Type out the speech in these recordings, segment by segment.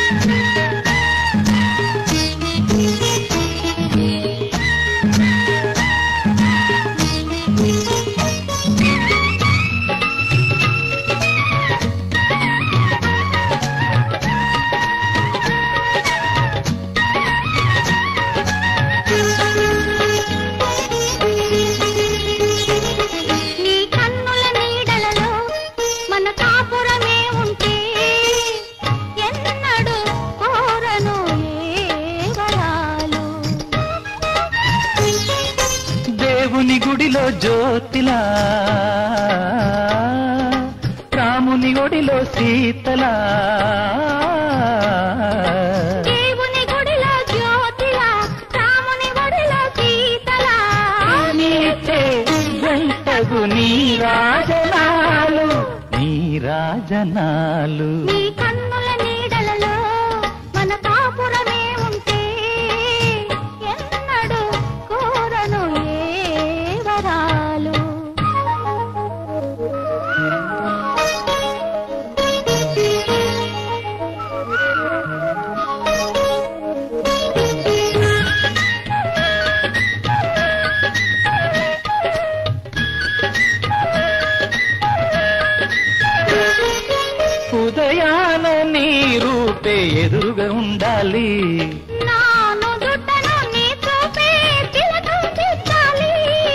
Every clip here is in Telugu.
నీ కన్నుల నీడలలో మన కాపురమే ఉంటే ఎన్నడు కోరను ఏ వరాలు దేవుని గుడిలో జ్యోతిలా రాముని ఒడిలో సీతలా దేవుని గుడిలో జ్యోతిలా రాముని ఒడిలో సీతలా నీచే వెంటగు నీ రాజనాలు నీ రాజనాలు నీ కన్నుల నీడలలో మన కాపురమే ఉంటే ఎన్నడు కోరను ఏ వరాలు ఉదయాన నీ రూపే ఎదురుగా ఉండాలి నాను దుడ్డను నీ చూపే తిలకం దిద్దాలి.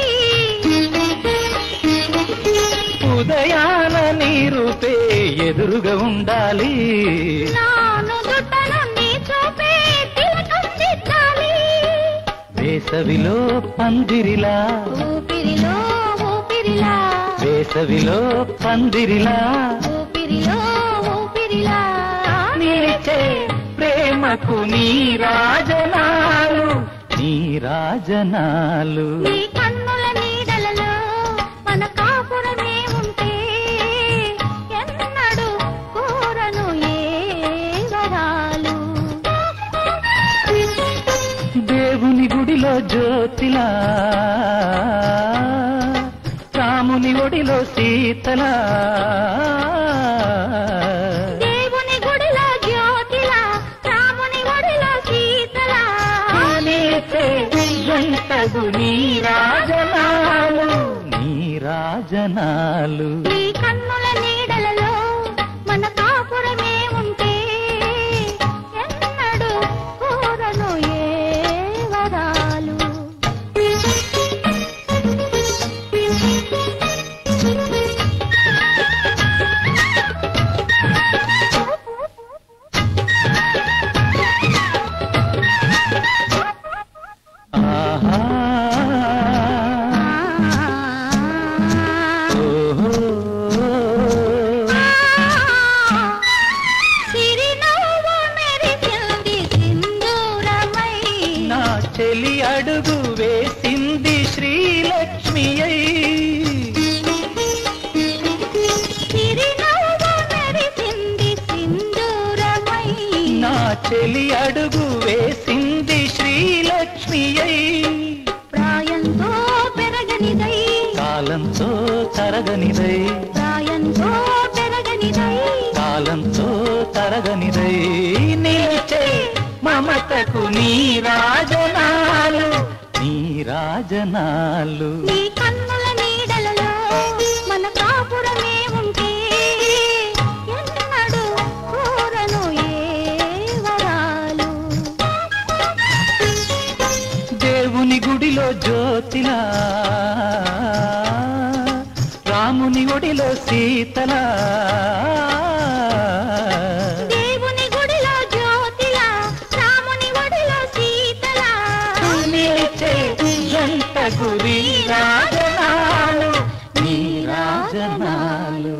ఉదయాన నీ రూపే ఎదురుగా ఉండాలి నాను దుడ్డను నీ చూపే తిలకం దిద్దాలి. వేసవిలో పందిరిలా ఊపిరిలో ఊపిరిలా వేసవిలో పందిరిలా ఊపిరిలో ఊపిరిలా నిలిచే ప్రేమకు నీ రాజనాలు నీ రాజనాలు నీ కన్నుల నీడలలో మన కాపురమే ఉంటే ఎన్నడు కోరను ఏ వరాలు దేవుని గుడిలో జ్యోతిలా రాముని ఒడిలో సీతలా దేవుని గుడిలో జ్యోతిలా రాముని ఒడిలో సీతలా నీచే వెంటగు నీ రాజనాలు నీ రాజనాలు నీ కన్నుల నీడలలో మన కాపురమే ఉంటే ఎన్నడు కోరను ఏ వరాలు ఆహా ఓహో సిరినవ్వు మెరిసింది సింధూరమై నా చెలి అడుగు వేసింది శ్రీలక్ష్మి అయి సిరినవ్వు మెరిసింది సింధూరమై నా చెలి అడుగు వేసింది శ్రీలక్ష్మి అయి ప్రాయంతో పెరగనిదై కాలంతో తరగనిదై ప్రాయంతో పెరగనిదై కాలంతో తరగనిదై నిలిచే మమతకు నీ రాజనాలు నీ రాజనాలు నీ కన్నుల నీడలలో మన కాపురమే ఉంటే ఎన్నడు కోరను ఏ వరాలు దేవుని గుడిలో జ్యోతిలా రాముని ఒడిలో సీతలా దేవుని గుడిలో జ్యోతిలా రాముని ఒడిలో సీతలా నిలిచే జంట గురి రాజనాలు నీ రాజనాలు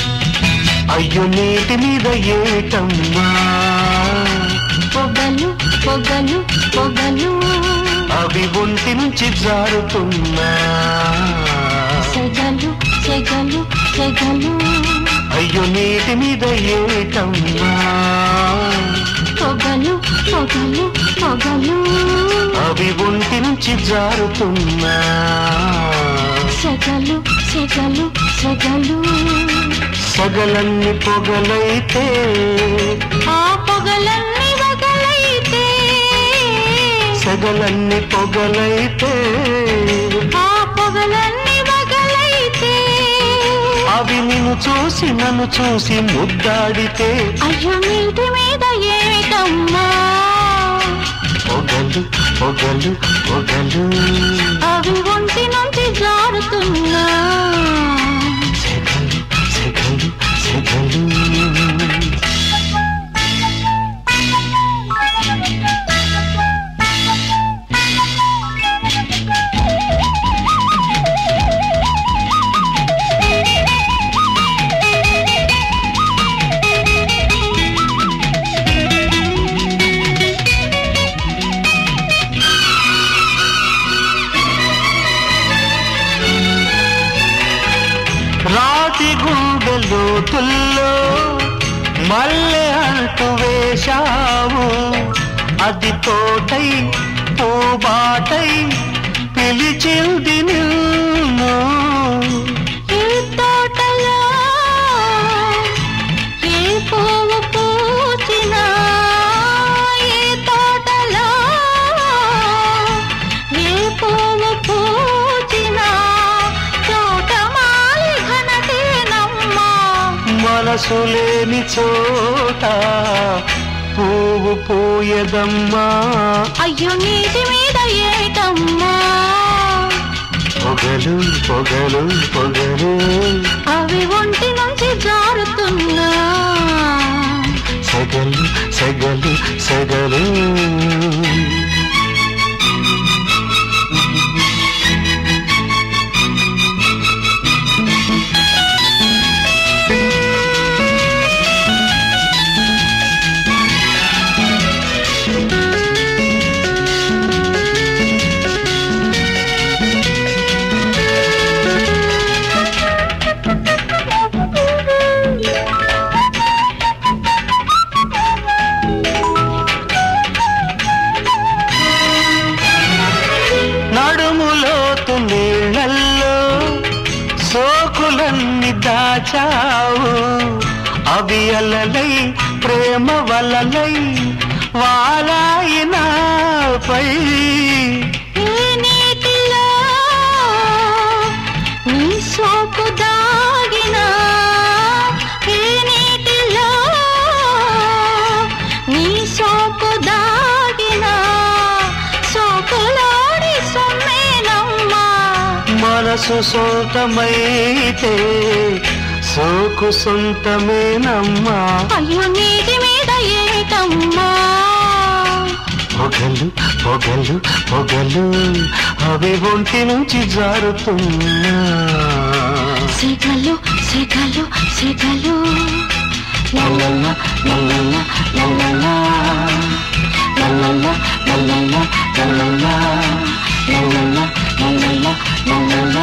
అయ్యో నీటి మీద ఏటమ్మా పొగలు పొగలు పొగలు అవి ఒంటి నుంచి జారుతున్నా సెగలు సెగలు సెగలు అయ్యో నీటి మీద ఏటమ్మా పొగలు పొగలు పొగలు అవి ఒంటి నుంచి జారుతున్నా సెగలు సెగలు సెగలు సగలన్ని పొగలైతే ఆ పొగలన్నీ వగలైతే సగలన్ని పొగలైతే ఆ పొగలన్నీ వగలైతే అవి నిన్ను చూసి నన్ను చూసి ముద్దాడితే అయ్యో నీటి మీద ఏమిటమ్మా పొగలు పొగలు పొగలు అవి ఒంటి నుంచి జారుతున్నా సెగలు సెగలు సెగలు రాతి గుండెలో తుల్లో మల్లె అంటూ వేశావు అది తోటై పూబాటై పిలిచింది నిన్ను ఈ తోటలో ఏ పువ్వు పూచినా ఈ తోటలో ఏ పువ్వు పూచినా తోటమాలి ఘనతేనమ్మా మనసు లేని చోట పువ్వు పోయదమ్మా అయ్యో నీటి మీద ఏటమ్మా పొగలు పొగలు పొగలు అవి ఒంటి నుంచి జారుతున్నా సగలు సగలు సగలు నడుములోతు నీళ్ళల్లో సోకులన్నీ దాచావు అవి అలలై ప్రేమ వలలై వాలాయి నాపై ఈ నీటిలో నీ సోపు దాగినా ఈ నీటిలో నీ సోపు దాగినా సోకులాడి సొమ్మేనమ్మా మనసు సొంతమైతే సోకు సొంతమేనమ్మా అయ్యో నీటి మీద ఏటమ్మా పొగలు పొగలు పొగలు అవి ఒంటి నుంచి జారుతున్నా సిగలు సిగలు సిగలు లల్లల్ల, లల్లల్ల, లల్లల్ల. లల్లల్ల, లల్లల్ల, లల్లల్ల. లల్లల్ల, లల్లల్ల, లల్లల్ల.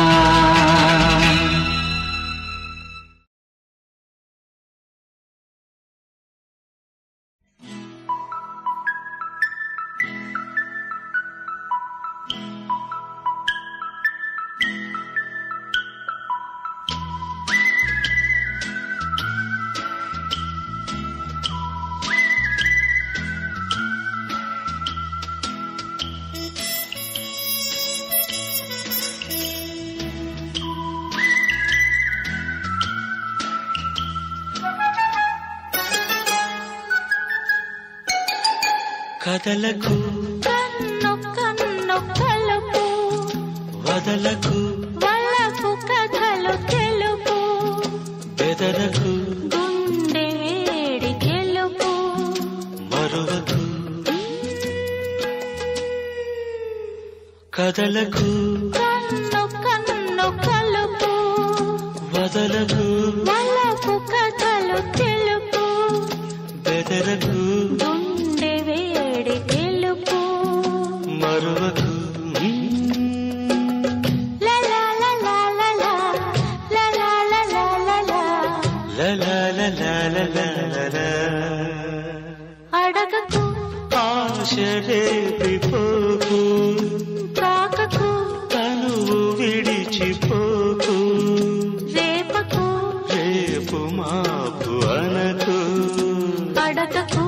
కదలకు కన్ను కన్ను కలుపు వదలకు వలపు కథలు తెలుపు బెదరకు గుండె వేడి గెలుపు మరువకు కదలకు కన్ను కన్ను కలుపు వదలకు వలపు కథలు తెలుపు బెదరకు గుండె వేడి గెలుపు ఆశ రేపిపోకు తాకకు తనువు విడిచిపోకు రేపకు రేపు మాపు అనకు అడగకు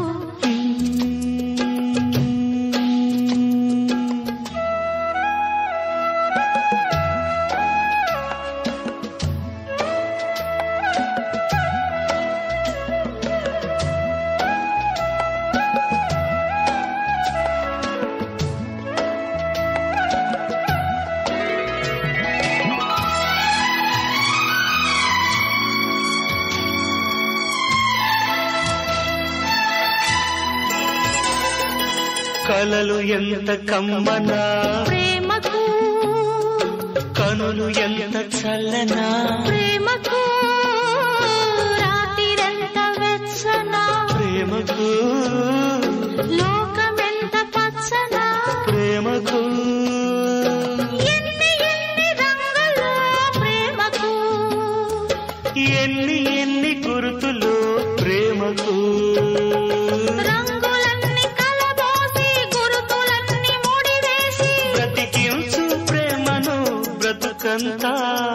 కలలు ఎంత కమ్మనా ప్రేమకు కనులు ఎంత చల్లనా ప్రేమకు రాత్రిరెంత వెచ్చనా ప్రేమకు లోకమెంత పచ్చనా ప్రేమకు ఎన్ని ఎన్ని రంగులు ప్రేమకు ఎన్ని ఎన్ని గుర్తులు ప్రేమకు రంగులన్నీ కలబోసి గురుతులన్నీ ముడివేసి బ్రతికించు ప్రేమను బ్రతుకంతా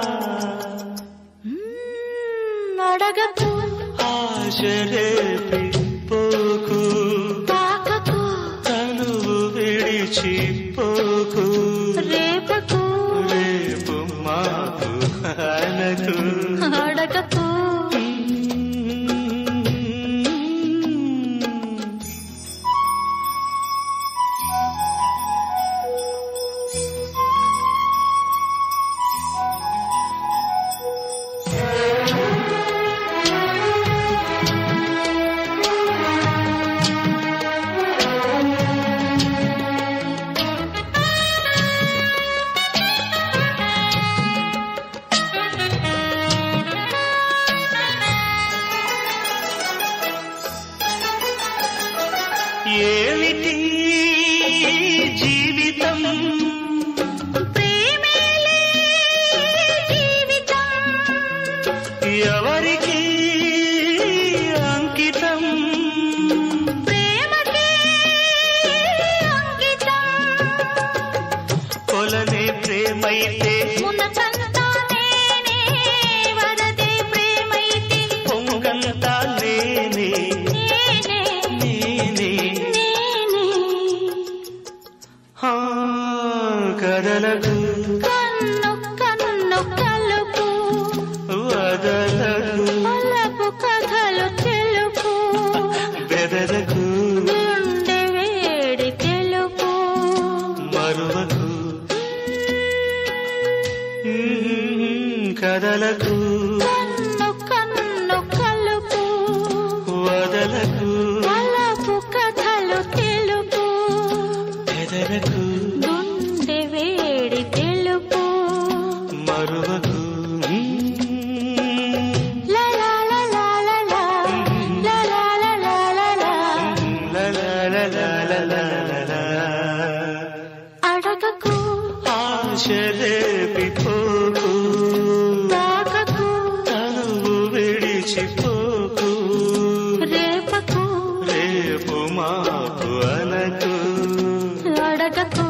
మ్మ్, అడగకు ఆశ రేపి పోకు తాకకు తనువు విడిచిపోకు రేపకు రేపు మాకు అనకు అడగకు ఏమిటి జీవితం ప్రేమేలే జీవితం ఎవరికి అంకితం ప్రేమకే అంకితం కొలనే ప్రేమైతే మునకంతా నేనే వరదే ప్రేమైతే పొంగంతా నేనే నేనే నేనే నేనే ఆ, కదలకు కన్ను కన్ను కలుపు వదలకు అలపు కథలు తెలుపు బెదరకు గుండె వేడి తెలుపు మరువకు ఉమ్, కదలకు కన్ను కన్ను కలుపు వదలకు అలపు కథలు తెలుపు బెదరకు గుండె వేడి తెలుపు మరువకు లా లా లా లా లా లా. లా లా లా లా లా లా. లా లా లా లా లా లా లా. అడగకు ఆశ రేపిపోకు తాకకు తనువు విడిచిపోకు రేపకు రేపు మాపు అనకు అడగకు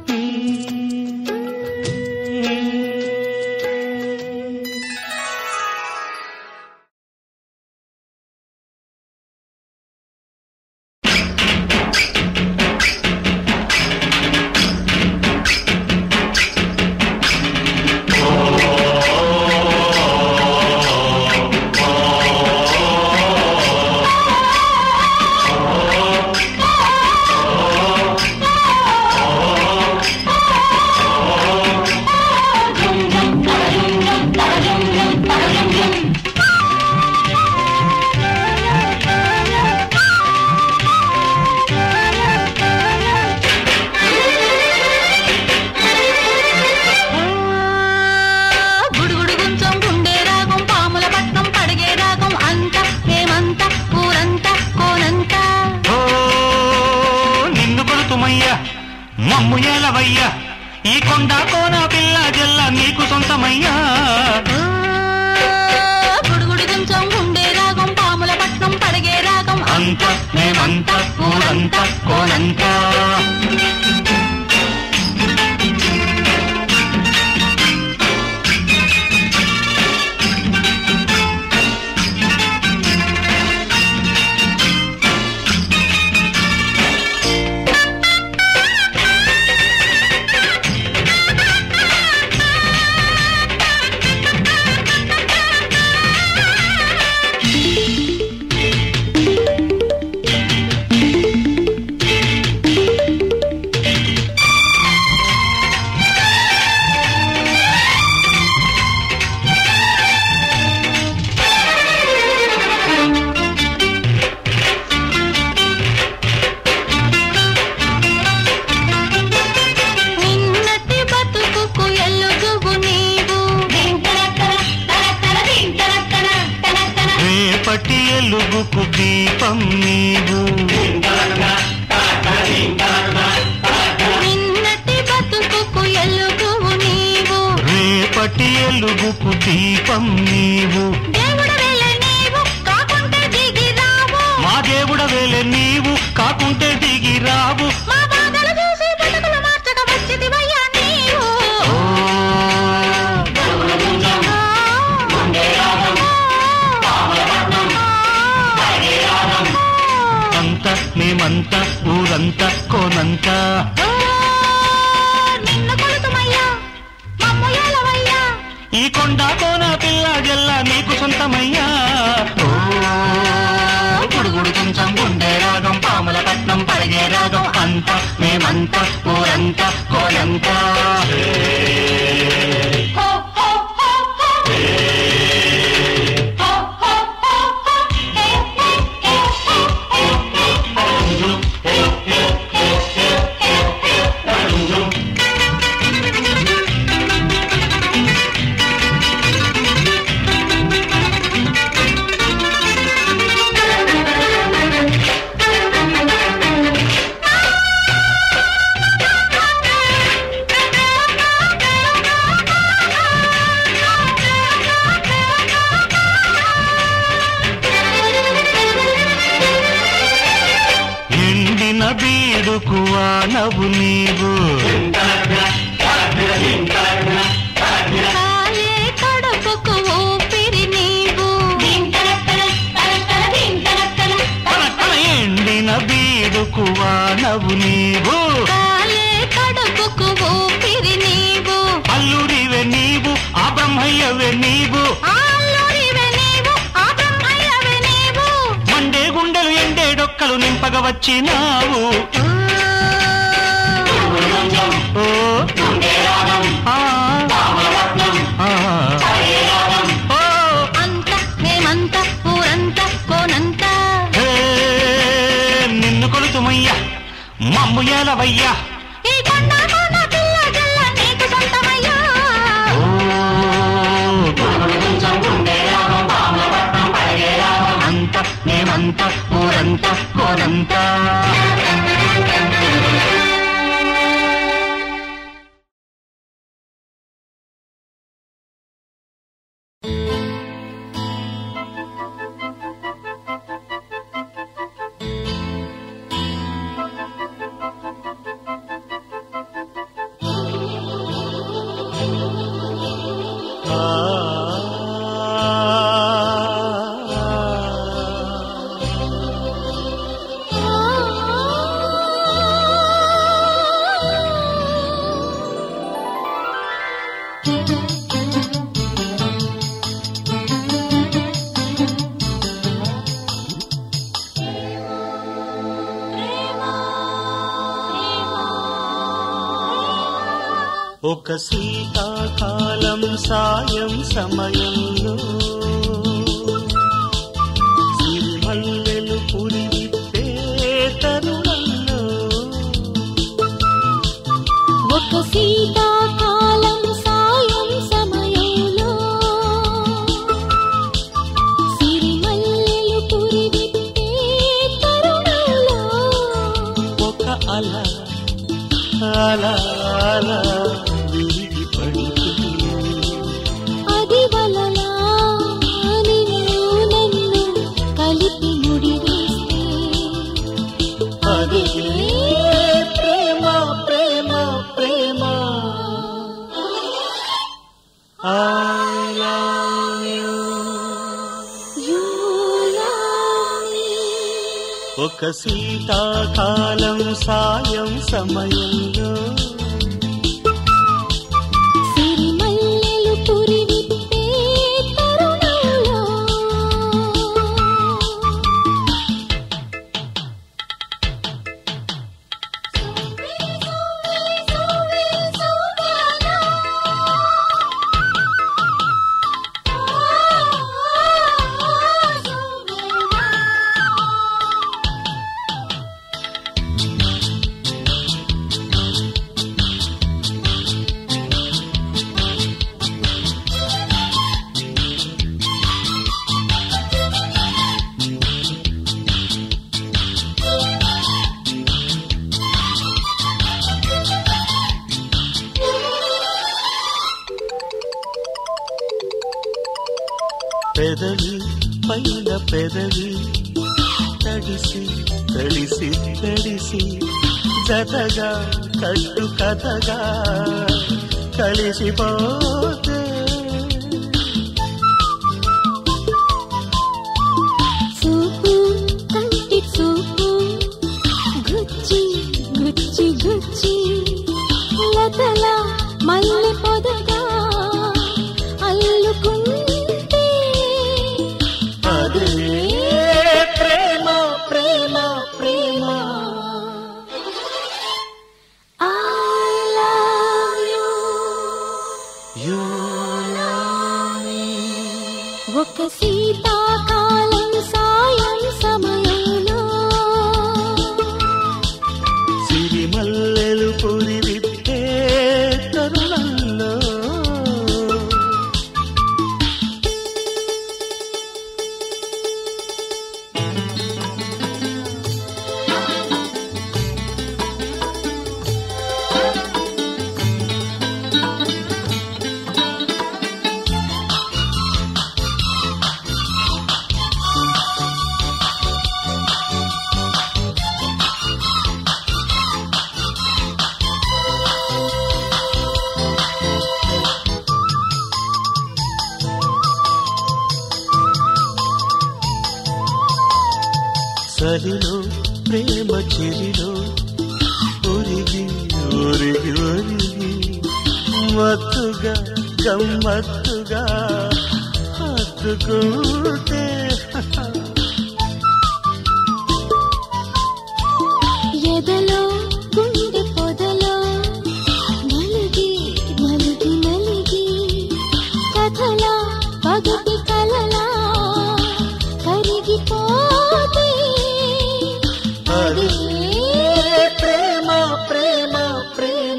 గుడుగుడు గుంచం గుండె రాగం పాముల పట్నం పడిగే రాగం అంత హేమంత ఊరంతా కోనంతా ఓ నిన్ను కొడుతుమయ్యా మమ్ము ఏలవయ్యా ఈ కొండ కోన పిల్ల జల్ల నీకు సొంతమయ్యా గుడుగుడు గుంచం గుండె రాగం పాముల పట్నం పడిగే రాగం అంత మేమంత ఊరంతా కోనంతా నిన్నటి బతుకుకు ఎల్లుగువు నీవు రేపటి ఎలుగుకు దీపం నీవు నిన్నటి బతుకుకు ఎల్లుగువు నీవు రేపటి ఎలుగుకు దీపం నీవు దేవుడు వెళ్ళ నీవు కాకుంటే దిగి రావు మా దేవుడ వేలే నీవు కాకుంటే దిగి రావు మా బాధలు చూసి బతుకులు మార్చక వచ్చిదివయ్యా నీవు అంత మేమంతా ఊరంతా కోనంతా ఓ, నిన్ను కొలుతుమయ్యా మమ్ము ఏలవయ్యా ఈ కొండ కోన పిల్ల జల్ల నీకు సొంతమయ్యా ఓ, గుడుగుడు కొంచెం గుండె రాగం పాముల పట్నం పడిగే రాగం అంతా మేమంతా ఊరంతా కోనంతా హో, హో, హో, హో. హో, హో, హో, హో. హే, హే, హే, హే, హే, హే. ఎండిన బీడుకు వానవు నీవు కాలే కడుపుకు ఊపిరి నీవు కల కల ఎండిన బీడుకు వానవు నీవు కాలే కడుపుకు ఊపిరి నీవు అల్లుడివే నీవు ఆ బ్రహ్మయ్యవే నీవు ఆల్లూరివే నీవు ఆ బ్రహ్మయ్యవే నీవు మండే గుండెలు ఎండే డొక్కలు నింపగ వచ్చినావు ఓ ఆ, ఆ. ఓ, అంత మేమంత ఊరంతా కోనంతా హే, నిన్ను కొలుతుమయ్యా మమ్ము ఏలవయ్యా ఈ కొండ కోన పిల్ల జల్ల నీకు సొంతమయ్యా అంత మేమంతా ఊరంతా కోనంతా ఒక శీతాకాలం సాయం సమయంలో సిరిమల్లెలు పురివిప్పే తరుణంలో ఒక శీతాకాలం సాయం సమయంలో సిరిమల్లెలు పురివిప్పే తరుణంలో ఒక అల అల అల విరిగి పడితే అది వలలా నిన్ను నన్ను కలిపి ముడివేస్తే అదే ప్రేమ ప్రేమ ప్రేమ I love you. You love me. ఒక శీతాకాలం సాయం సమయంలో సిరిమల్లెలు పురివిప్పే తరుణంలో పెదవి పైన పెదవి తడిసి తడిసి తడిసి జతగా కట్టు కథగా కలిసిపోతే చూపు కంటి చూపు గుచ్చి గుచ్చి గుచ్చి లతల మల్లె పొదగా అల్లుకుంటే అదే ప్రేమ ప్రేమ ప్రేమ I love you. You love me. ఒక శీతాకాలం సాయం సమయంలో సిరిమల్లెలు పురి విప్పే తరుణంలో సరిలో ప్రేమ చెరిలో ఒరిగి ఒరిగి ఒరిగి మత్తుగా గమ్మత్తుగా హత్తుకుంటే ఎదలో గుండె పొదలో నలిగి నలిగి నలిగి కథలా పగటి కలలా కరిగిపోతే అదే ప్రేమ ప్రేమ ప్రేమ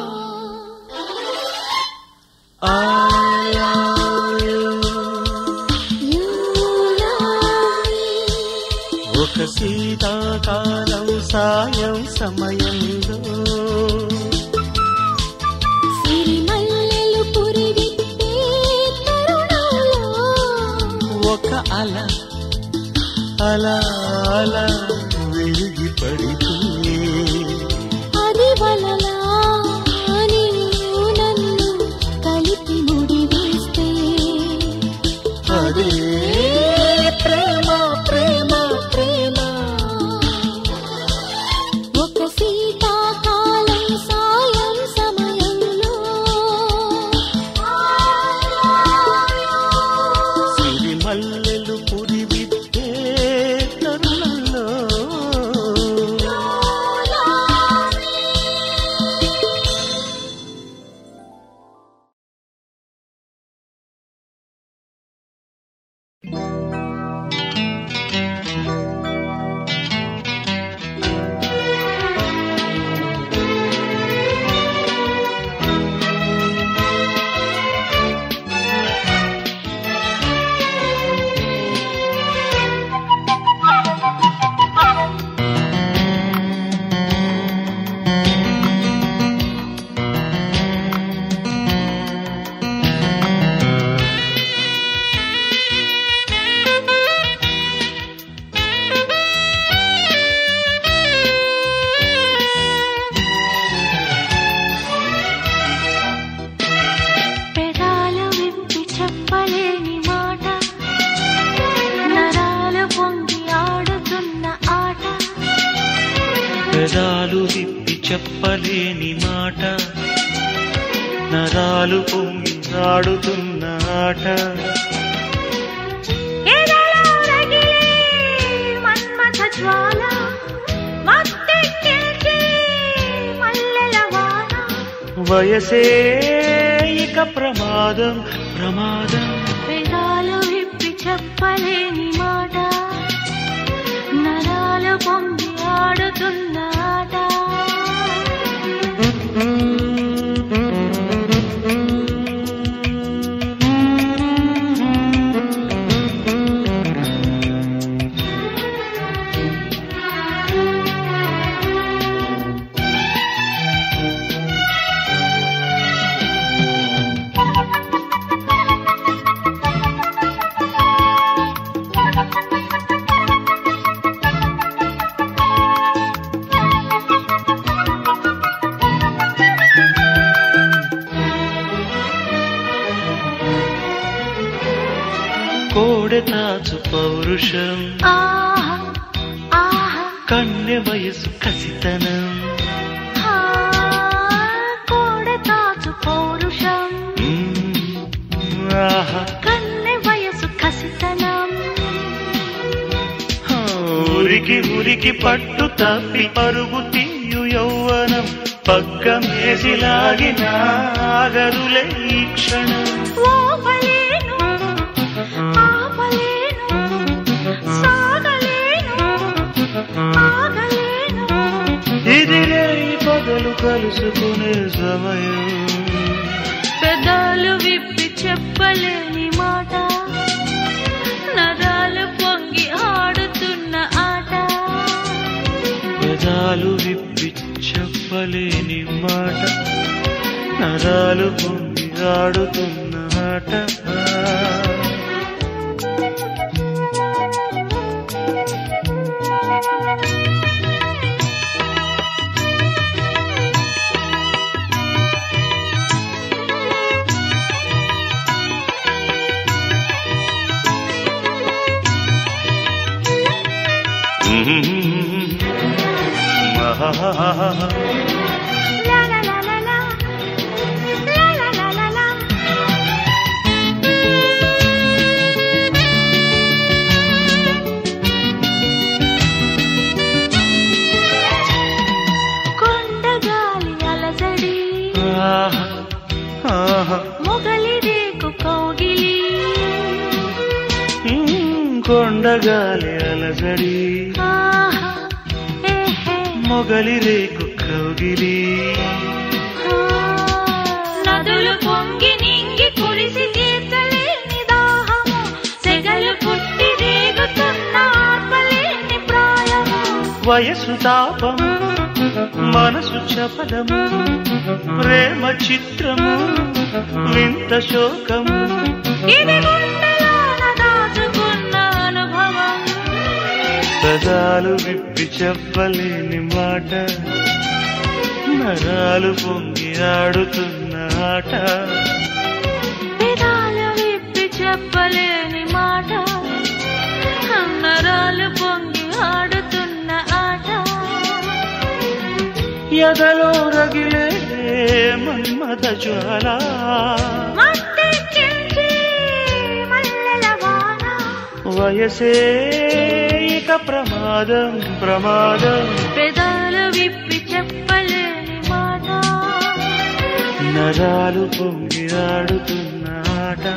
I love you. You love me. ఒక శీతాకాలం సాయం సమయంలో సిరిమల్లెలు పురివిప్పే తరుణంలో ఒక అల అలా అలా విరిగి పడితే అది వలలా నీవు నన్ను కలిపి ముడివేస్తే అదే ప్రేమ ప్రేమ ప్రేమ ఒక శీతాకాలం సాయం సమయంలో సిరిమల్లెలు పురి విప్పే తరుణంలో పెదాలు విప్పి చెప్పలేని మాట నరాలు పొంగి ఆడుతున్న ఆట ఎదలో రగిలే మన్మథ జ్వాల మత్తెక్కించే మల్లెల వాన వయసే ఇక ప్రమాదం ప్రమాదం పెదాలు విప్పి చెప్పలేని మాట నరాలు పొంగి ఆడుతున్న ఆట కోడె తాచు పౌరుషం ఆహా ఆహా కన్నె వయసు కసితనం ఆ, కోడె తాచు పౌరుషం మ్మ్. ఆహా కన్నె వయసు కసితనం ఊరికి ఊరికి పట్టు తప్పి పరుగు తీయు యౌవనం పక్కమేసి లాగిన ఆగరులే ఈ క్షణం ఓపలేను ఆపలేను సాగలేను ఆగలేను ఇది రేయి పగలు కలుసుకునే సమయం పెదాలు విప్పి చెప్పలేని మాట నరాలు పొంగి ఆడుతున్న ఆట పెదాలు విప్పి చెప్పలేని మాట నరాలు పొంగి ఆడుతున్న ఆట ఆహాహాహా. లా లా లా లా లా. లా లా లా లా లా. కొండగాలి అలజడి ఆహా, ఆహా. మొగలి రేకు కౌగిలి ఉమ్, కొండగాలి అలజడి ఆహా, ఏహే, మొగలి రేకు కౌగిలి ఆ. నదులు పొంగి నింగి కురిసి తీర్చలేని దాహము సెగలు పుట్టి రేగుతున్న ఆర్పలేని ప్రాయము వయసు తాపం మనసు చపలము ప్రేమ చిత్రము వింత శోకము ఇది గుండెలోన దాచుకున్న అనుభవం పదాలు విప్పి చెప్పలేని మాట నరాలు పొంగి ఆడుతున్న ఆట పెదాలు విప్పి చెప్పలేని మాట నరాలు పొంగి ఆడుతున్న ఆట ఎదలో రగిలే మన్మథ జ్వాల మత్తెక్కించి మల్లెల వాన వయసే ఇక ప్రమాదం ప్రమాదం పెదాలు విప్పి చెప్పలేని మాట నరాలు పొంగి ఆడుతున్న ఆట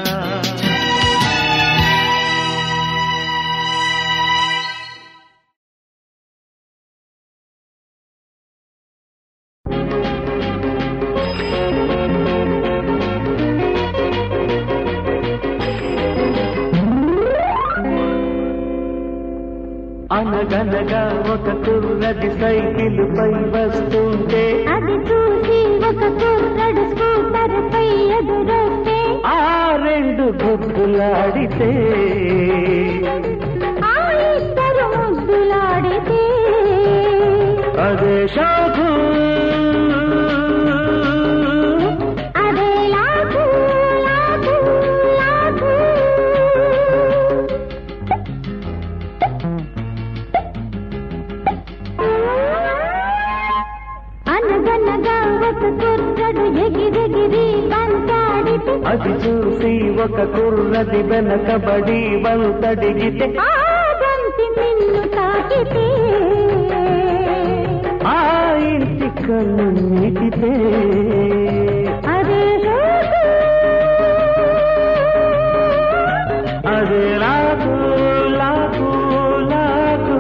అనగనగా ఒక కుర్రది సైకిల్ పై వస్తుంటే అది చూసి ఒక కుర్రడు స్కూటర్ పై ఎదురొస్తే ఆ రెండు గుడ్డులాడితే ఆ ఇద్దరు ముద్దులాడితే అదే షోకు అదే లాగు లాగు లాగు ఒక కుర్రడు ఎగిరెగిరి బంతాడితే అది చూసి ఒక కుర్రది వెనకబడి వంతడిగితే ఆ బంతి నిన్ను తాకితే ఆ ఇంటి కన్ను నీటితే అదే రోజు అదే లాకు లాకు లాకు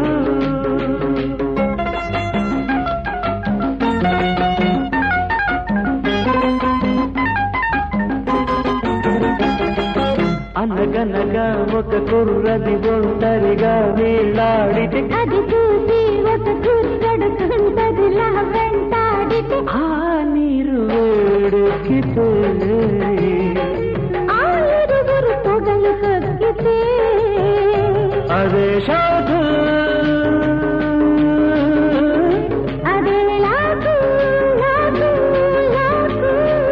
అనగనగా ఒక కుర్రది ఒంటరిగా వీళ్ళాడితే అది చూసి ఒక కుర్రడు కుంటదిలా వెంటాడితే ఆ నీరు వేడెక్కితే ఆ ఇరువురు పొగలు కక్కితే అదే షాకు అదే లాకు లాకు లాకు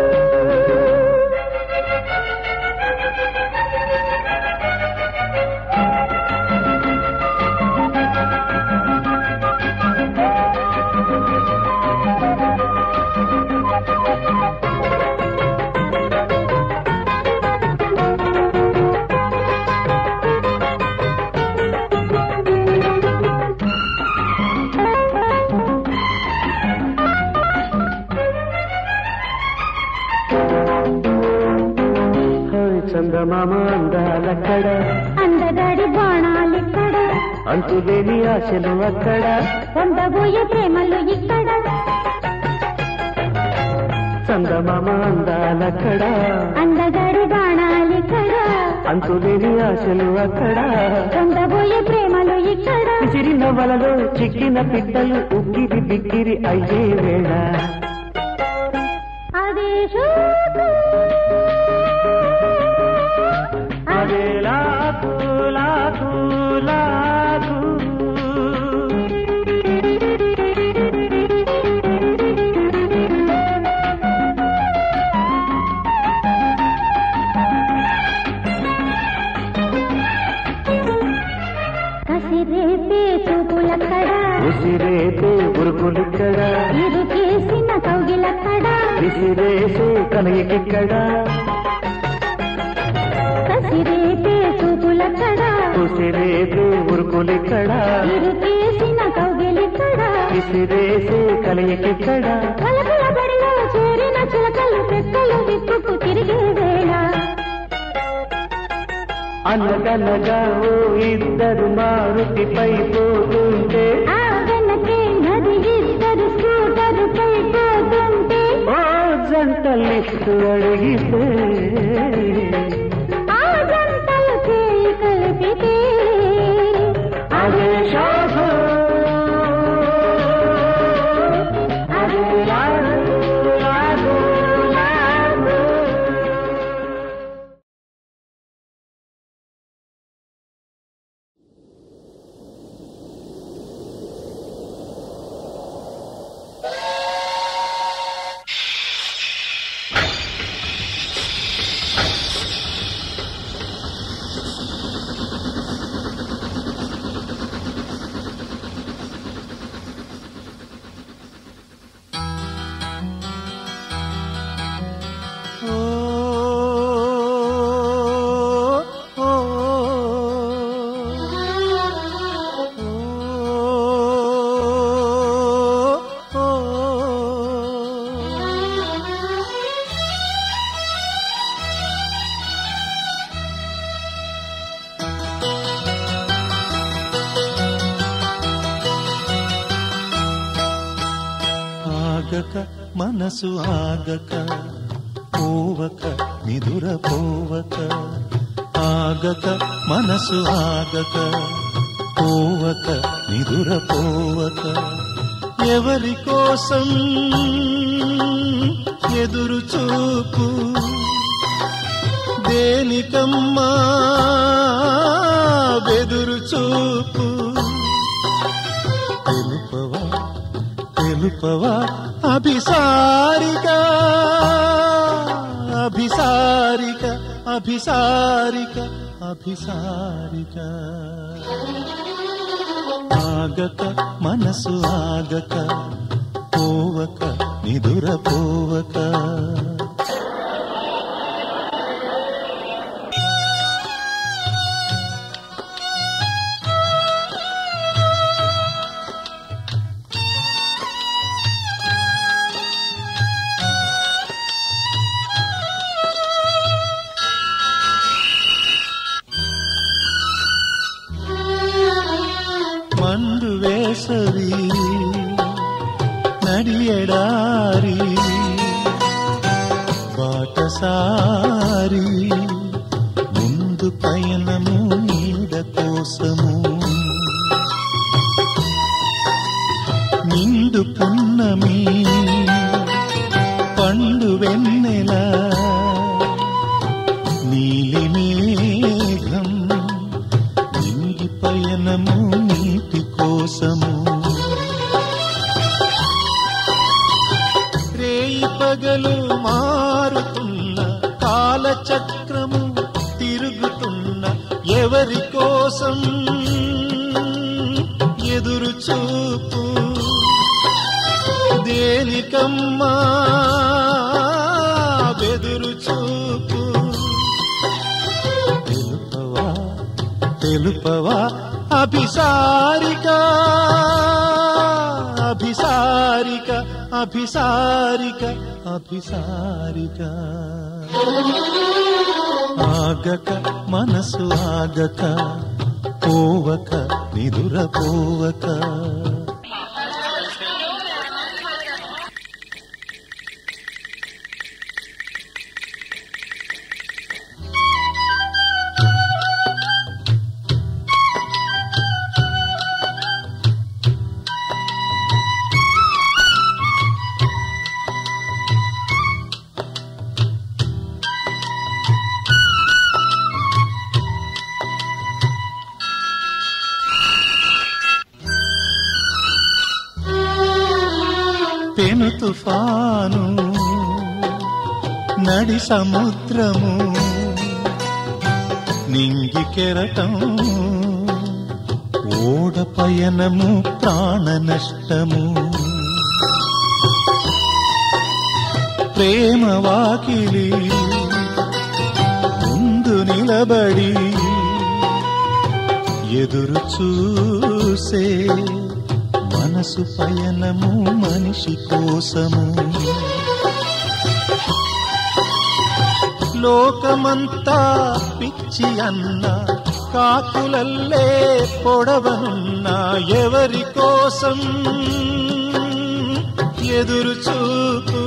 హాయ్ చందమామ అందాలక్కడ అందగాడి బాణాలిక్కడ అంతులేని ఆశలు అక్కడ పొందబోయే ప్రేమలు ఇక్కడ చందమామ అందాలక్కడ అందగాడి బాణాలిక్కడ అంతులేని ఆశలు అక్కడ పొందబోయే ప్రేమలు ఇక్కడ చిరిన వలలో చిక్కిన పిట్టలు ఉక్కిరి బిక్కిరి అయ్యే వేళ అదే శోకు అదే లాకు లాకు లాకు కసిరేపే చూపులక్కడ ఉసిరేతే ఉరుకులిక్కడ ఇరుకేసిన కౌగిలక్కడ విసిరేసే కలయికిక్కడ కసిరేపే చూపులక్కడ ఉసిరేతే ఉరుకులిక్కడ ఇరుకేసిన కౌగిలిక్కడ విసిరేసే కలయికిక్కడ కలకల బడిలో చేరిన చిలకలు పెక్కలు విప్పుకు తిరిగే వేళ అనగనగా ఓ ఇద్దరు మారుతిపై పోతుంటే ఆ వెనకే నది ఇద్దరు స్కూటరు పై పోతుంటే ఓ జంటలిస్తూ అడిగితే ఆ జంటలు చేయి కలిపితే అదే శాఖ అదే లాగు, లాగు, లాగు. ఆగక మనసు ఆగక పోవక నిదుర పోవక ఆగక మనసు ఆగక పోవక నిదుర పోవక ఎవరి కోసం ఎదురు చూపు దేనికమ్మా బెదురు చూపు తెలుపవా తెలుపవా అభిసారిక అభిసారిక అభిసారిక అభిసారిక ఆగక మనసు ఆగక పోవక నిదురపోవక మండు వేసవి నడియడారి బాటసారి ముందు పయనము నీడ కోసము నిండు పున్నమి పండు వెన్నెల నీలి మేఘం నింగి పయనము నీటి కోసము రేయి పగలు మారుతున్న కాలచక్రము తిరుగుతున్న ఎవరి కోసం ఎదురు చూపు దేనికమ్మా బెదురు చూపు తెలుపవా తెలుపవా అభిసారిక అభిసారిక అభిసారిక అభిసారిక ఆగక మనసు ఆగక పోవక నిదుర పోవక పెను తుఫాను నడి సముద్రము నింగి కెరటం ఓడ పయనము ప్రాణ నష్టము ప్రేమ వాకిలి ముందు నిలబడి ఎదురు చూసే మనసు పయనము మనిషి కోసము లోకమంతా పిచ్చి అన్న కాకులల్లే పొడవనున్న ఎవరి కోసం ఎదురు చూపు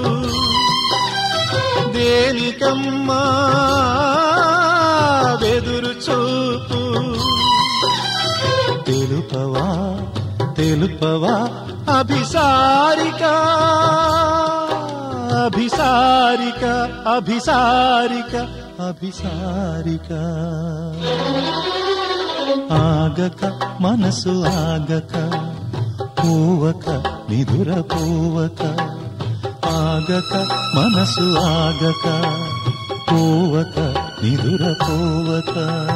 దేనికమ్మా వెదురు చూపు తెలుపవా తెలుపవా అభిసారిక అభిసారిక అభిసారిక అభిసారిక ఆగక మనసు ఆగక పోవక నిదుర పోవక ఆగక మనసు ఆగక పోవక నిదుర పోవక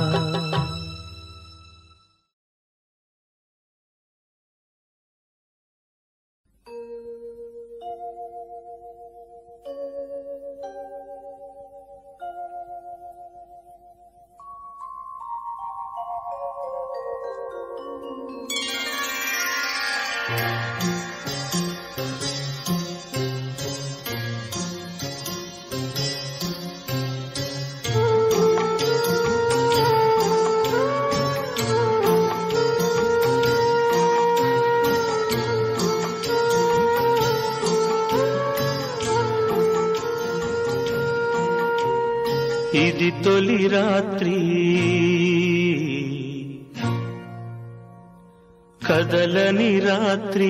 ఇది తొలి రాత్రి కదలని రాత్రి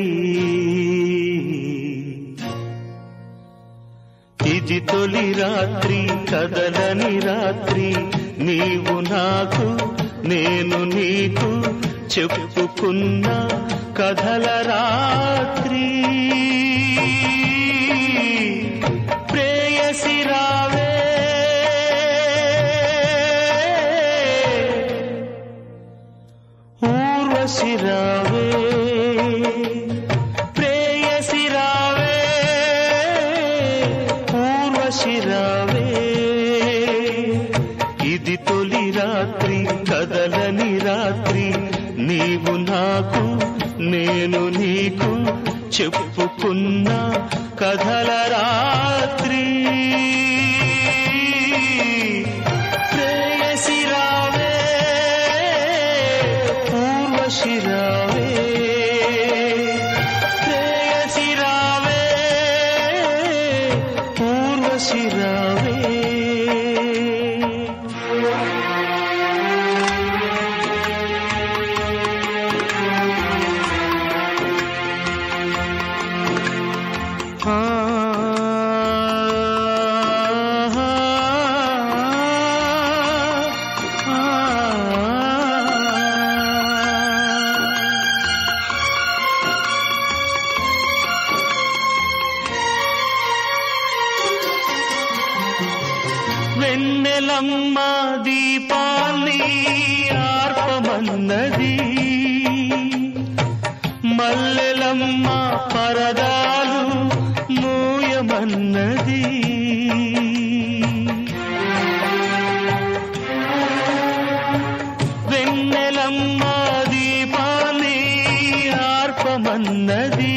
ఇది తొలి రాత్రి కదలని రాత్రి నీవు నాకు నేను నీకు చెప్పుకున్న కథల రాత్రి ప్రేయసి రావే ఊర్వశి రావే ప్రేయసి రావే నీవు నాకు నేను నీకు చెప్పుకున్న కథల రాత్రి ప్రేయసి రావే పూర్వశి రావే ప్రేయసి రావే పూర్వశి రావే వెన్నెలమ్మ దీపాన్ని ఆర్పమన్నది మల్లెలమ్మ పరదాలు మూయమన్నది వెన్నెలమ్మ దీపాన్ని ఆర్పమన్నది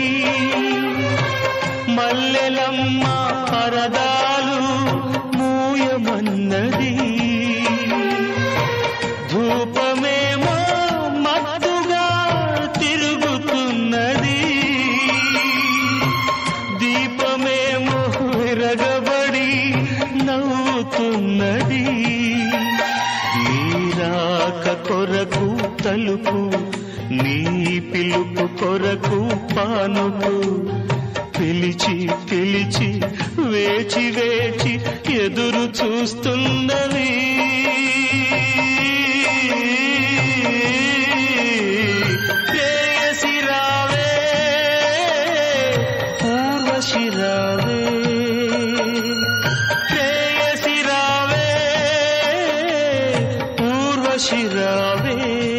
మల్లెలమ్మ పరదాలు మూయమన్నది ధూపమేమో మత్తుగా తిరుగుతున్నది దీపమేమో విరగబడి నవ్వుతున్నది నీరాక కొరకు తలుపు నీ పిలుపు కొరకు పానుపు పిలిచి పిలిచి వేచి వేచి ఎదురు చూస్తున్నది ప్రేయసి రావే పూర్వశి రావే ప్రేయసి రావే పూర్వశి రావే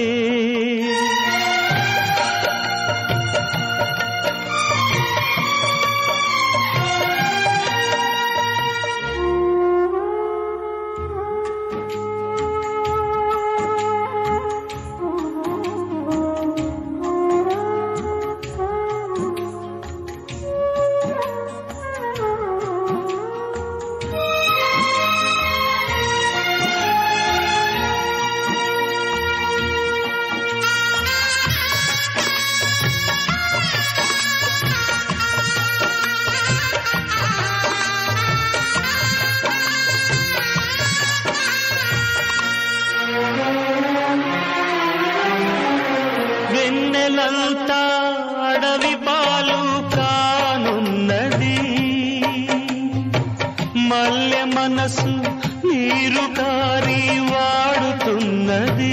వెన్నెలంతా అడవి పాలు కానున్నది మల్లె మనసు నీరు కారి వాడుతున్నది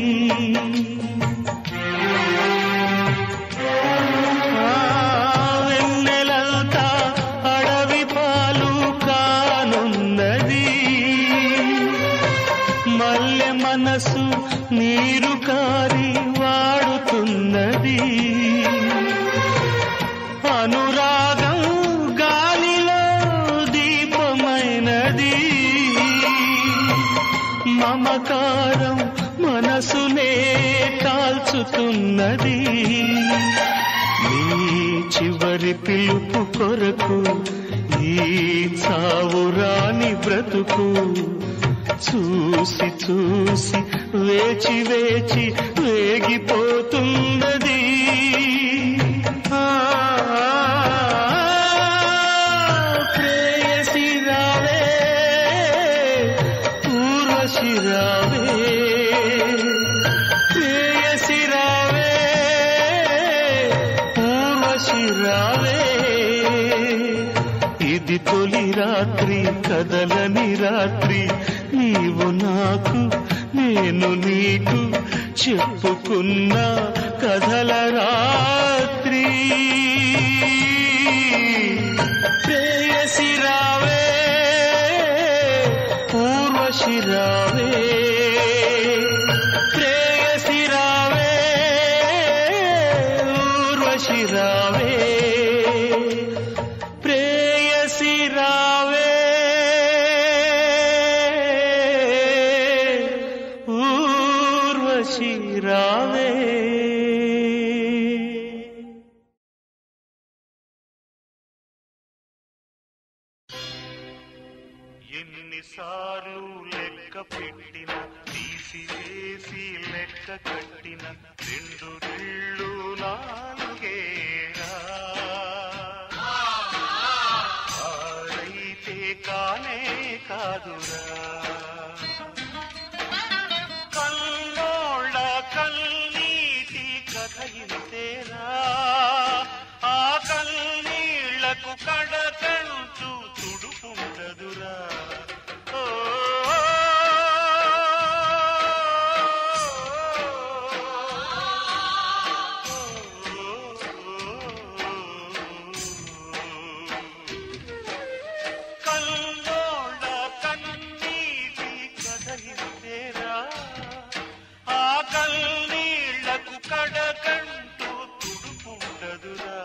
ఆ, వెన్నెలంతా అడవి పాలు కానున్నది మల్లె మనసు నీరు కారి వాడుతున్నది అనురాగం గాలిలో దీపమైనది మమకారం మనసునే కాల్చుతున్నది నీ చివరి పిలుపు కొరకు ఈ చావురాని బ్రతుకు చూసి చూసి వేచి వేచి వేగిపోతున్నది ఆ, ప్రేయసి రావే పూర్వశి రావే ప్రేయసి రావే పూర్వశి రావే ఇది తొలి రాత్రి కదలని రాత్రి నీవు నాకు నేను నీకు చెప్పుకున్న కథల రాత్రి ప్రేయసి రావే పూర్వశి రావే ప్రేయసి రావే ఊర్వశి రావే ప్రేయసి రావే ఊర్వశి రావే ఎన్నిసార్లు లెక్క పెట్టిన తీసివేసి లెక్క కట్టిన రెండు రెళ్ళు నాలుగేరా ఆరైతే కానే కాదురా కల్లోళ్ళ కల్నీటి కథ ఇంతేరా ఆ కల్నీళ్లకు కడకంటూ తుడుపుండదురా ఓ కల్లోళ్ళ కన్నీటి కదలితేరా ఆ కల్నీళ్లకు కడకంటూ తుడుపుండదురా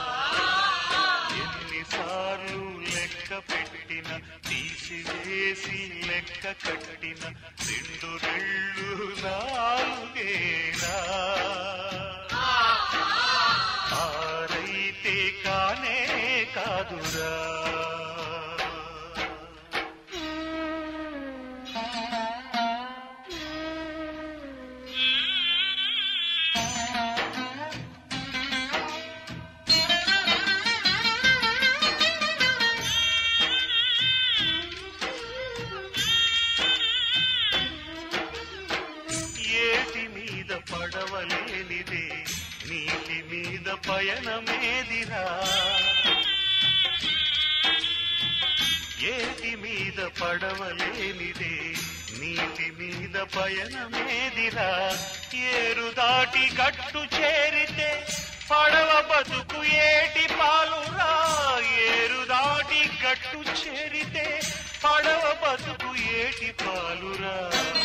ఎన్నిసార్లు లెక్క పెట్టిన తీసివేసి లెక్క కట్టిన రెండు రెళ్ళు నాలుగేరా ఆరైతే కానే కాదురా ఏటి మీద పడవలేనిదే నీటి మీద పయనమేదిరా ఏటి మీద పడవలేనిదే నీటి మీద పయనమేదిరా ఏరు దాటి గట్టు చేరితే పడవ బతుకు ఏటి పాలురా ఏరు దాటి గట్టు చేరితే పడవ బతుకు ఏటి పాలురా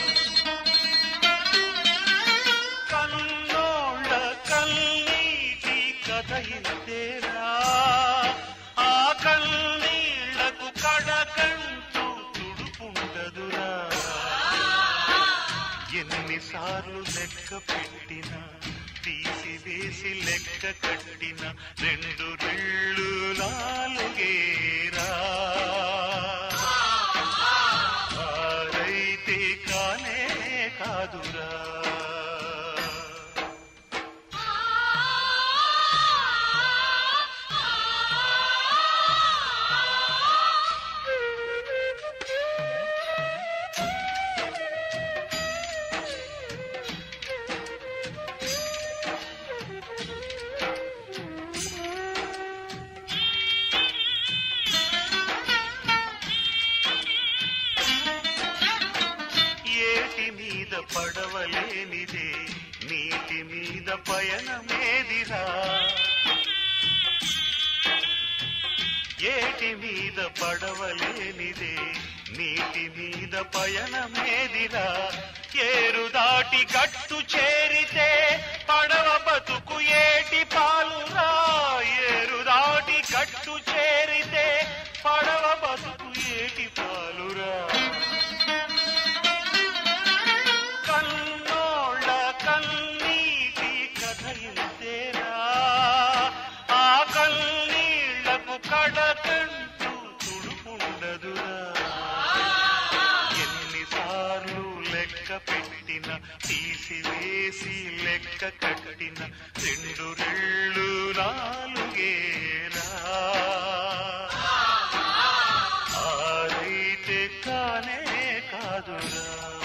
కన్నోళ్ళ కన్నీటి కథ ఇంతేరా ఆ కన్నీళ్లకు కడకంటూ తుడుపుండదురా ఎన్నిసార్లు లెక్క పెట్టిన తీసివేసి లెక్క కట్టిన రెండు రెళ్ళు నాలుగేరా ఆరైతే కానే కాదురా ఏటి మీద పడవలేనిదే నీటి మీద పయనమేదిరా ఏటి మీద పడవలేనిదే నీటి మీద పయనమేదిరా ఏరు దాటి గట్టు చేరితే పడవ బతుకు ఏటి పాలురా ఏరు దాటి గట్టు చేరితే పడవ బతుకు ఏటి పాలురా కన్నోళ్ళ కన్నీటి కథ ఇంతేరా ఆ కన్నీళ్లకు కడకంటూ తుడుపుండదురా ఎన్నిసార్లు లెక్క పెట్టిన తీసివేసి లెక్క కట్టిన రెండు రెళ్ళు నాలుగేరా ఆరైతే కానే కాదురా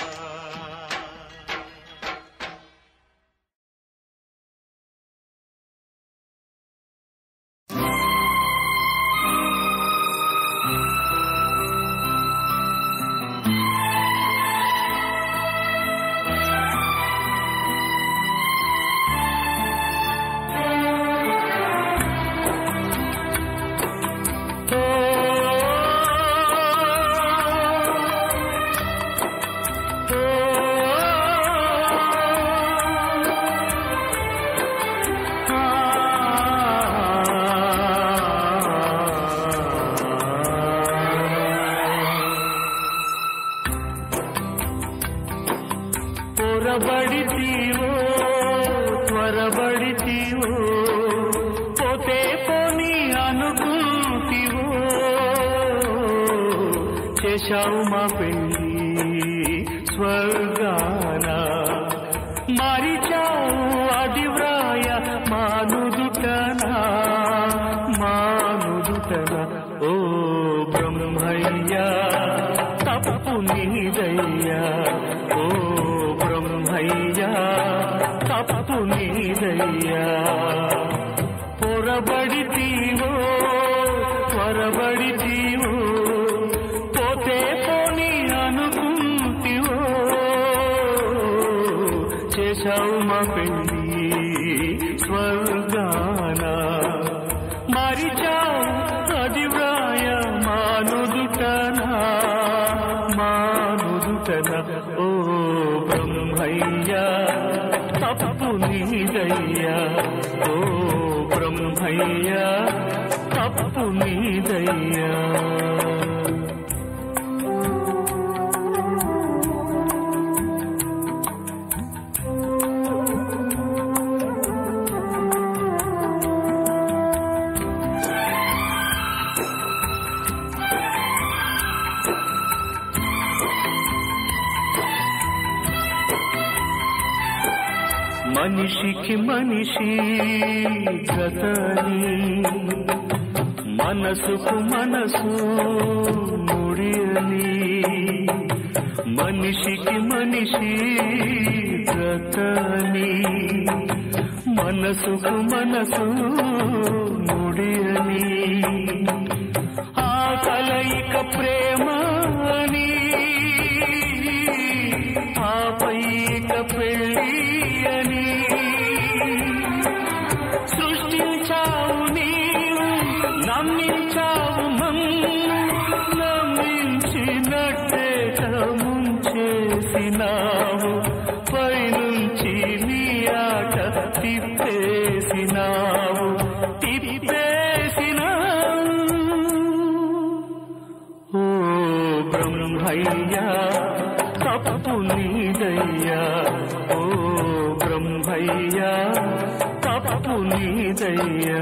పొరబడితీవో త్వరబడితీవో పోతే పోని అనుకుంటివో చేశావు మా పెళ్ళి స్వర్గాన మారిచావు అది వ్రాయ మానుదుటనా మానుదుటనా ఓ బ్రహ్మయ్యా తప్పు నీదయ్యా ఓ బ్రహ్మయ్యా తప్పు నీదయ్యా పొరబడితీవో త్వరబడితీవో పోతే పోని అనుకుంటివో చేశావు మా పెళ్ళి స్వర్గాన మరిచావు అది వ్రాయ మానుదుటనా మానుదుటనా ఓ బ్రహ్మయ్యా తప్పు నీదయ్యా ఓ బ్రహ్మయ్యా తప్పు నీదయ్యా మనిషికి మనిషి గతని మనసుకు మనసు ముడియని మనిషికి మనిషి గతని మనసుకు మనసు ముడియని ఆ కలయిక ప్రేమ అని ఆపైక పెళ్ళి అని సృష్టించావు నీవు నమ్మించావు మమ్ము నమ్మించినట్టే ముంచేసినావు పైనుంచి నీ ఆట తిప్పేసినావు తిప్పేసినావు ఓ బ్రహ్మయ్యా తప్పు నీదయ్యా ఓ బ్రహ్మయ్యా తప్పు నీదయ్యా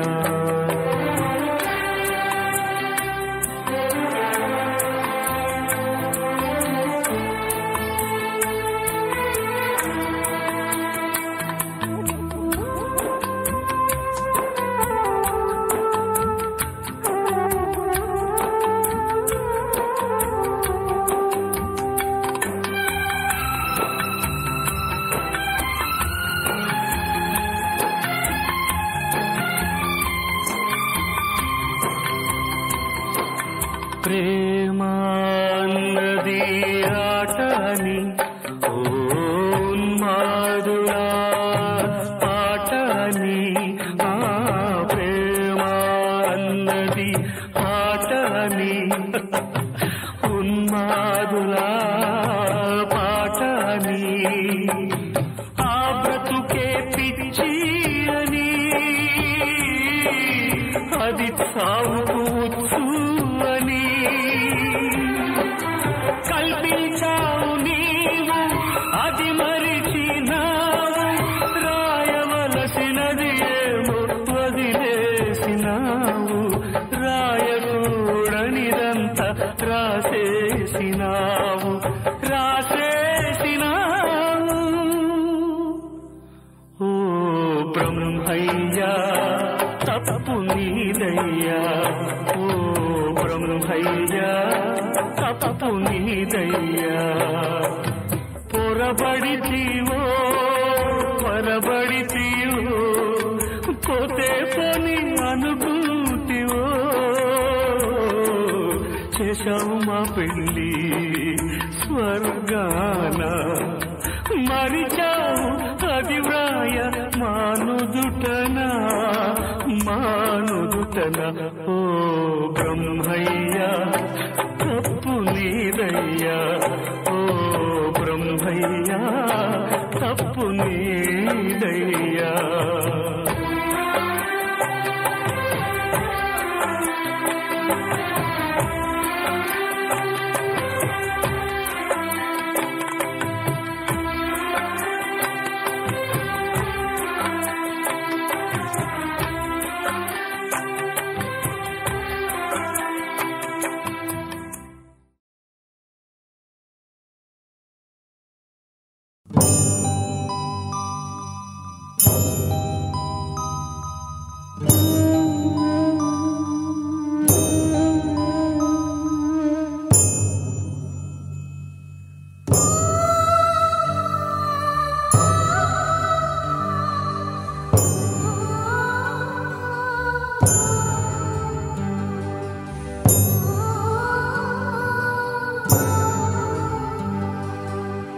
ప్రేమాన్నది ఆటని ఓ ఉన్మాదులా ఆటని ఆ ప్రేమాన్నది ఆటని ఉన్మాదులా పాటని ఆ బ్రతుకే పిచ్చి అని అది సాగుతూ అని కల్పించావు నీవు అది మరిచినావు రాయవలసినది ఏమో వదిలేసినావు రాయకూడనిదంతా రాసేసినావు రాసేసినావు ఓ బ్రహ్మయ్యా తప్పు నీదయ్యా ఓ బ్రహ్మయ్యా తప్పు నీదయ్యా పొరబడితీవో పొరబడితీవో పోతే పోని అనుభూతివో చేశావు మా పెళ్ళి స్వర్గాన మరిచావు అది వ్రాయ మానుదుటనా మానుదుటన ఓ బ్రహ్మయ్యా తప్పు నీదయ్యా ఓ బ్రహ్మయ్యా తప్పు నీదయ్యా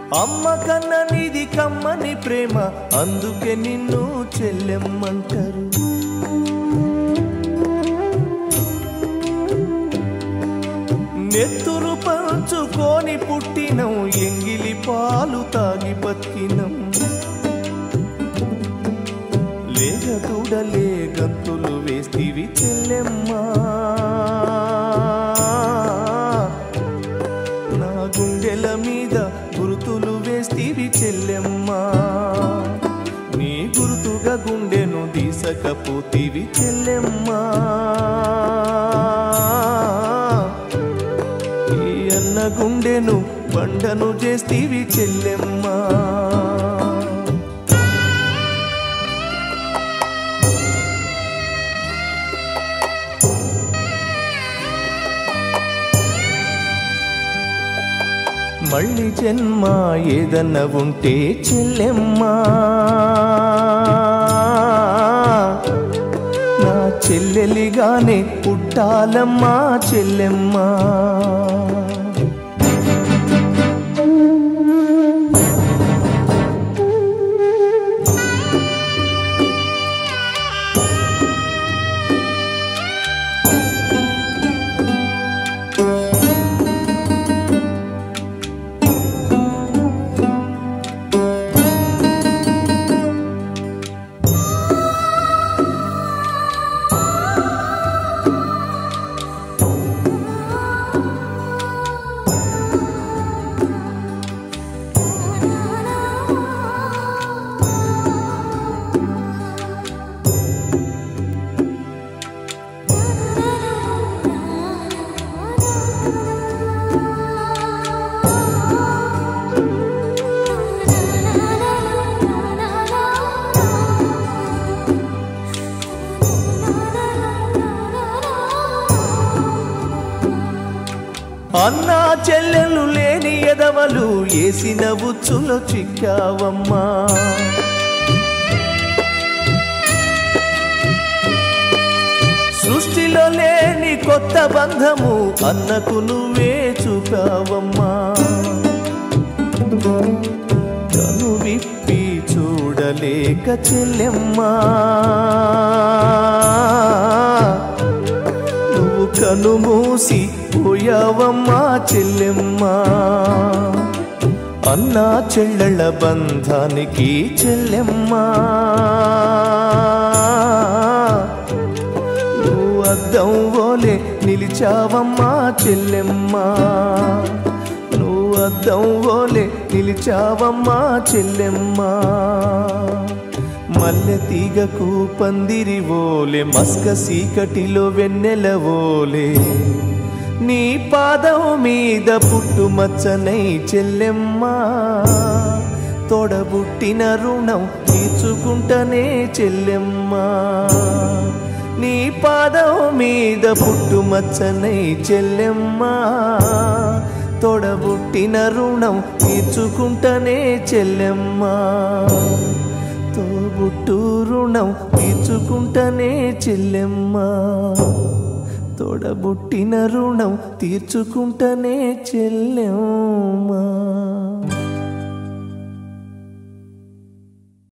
అమ్మ కన్న నీది కమ్మని ప్రేమ అందుకే నిన్ను చెల్లెమ్మంటారు నెత్తురు పంచుకొని పుట్టినం ఎంగిలి పాలు తాగి బతికినం లేగ దూడలే గంతులు వేస్తివి చెల్లెమ్మా నా గుండెల మీద గురుతులు వేస్తివి చెల్లెమ్మా నీ గురుతుగా గుండెను దీసకపోతివి చెల్లెమ్మా ఈ అన్న గుండెను బండను చేస్తీవి చెల్లెమ్మా మళ్ళీ జన్మ ఏదన్నా ఉంటే చెల్లెమ్మా నా చెల్లెలిగానే పుట్టాలమ్మా చెల్లెమ్మా అన్నా చెల్లెలు లేని ఎదవలు ఏసిన ఉచ్చులో చిక్కావమ్మా సృష్టిలో లేని కొత్త బంధము అన్నకు నువ్వే చూపావమ్మా కను విప్పి చూడలేక చెల్లెమ్మా నువ్వు కను మూసి పోయావమ్మా చెల్లెమ్మా అన్నా చెల్లెళ్ళ బంధానికి చెల్లెమ్మా నువ్వు అద్దం ఓలే నిలిచావమ్మా చెల్లెమ్మా నువ్వు అద్దం ఓలే నిలిచావమ్మా చెల్లెమ్మా మల్లె తీగకు పందిరి ఓలే మస్క సీకటిలో వెన్నెల ఓలే నీ పాదం మీద పుట్టుమచ్చనై చెల్లెమ్మా తోడబుట్టిన రుణం తీర్చుకుంటనే చెల్లెమ్మా నీ పాదం మీద పుట్టుమచ్చనై చెల్లెమ్మా తోడబుట్టిన రుణం తీర్చుకుంటనే చెల్లెమ్మా తోబుట్టు రుణం తీర్చుకుంటనే చెల్లెమ్మా తోడబుట్టిన రుణం తీర్చుకుంటనే చెల్లెమ్మా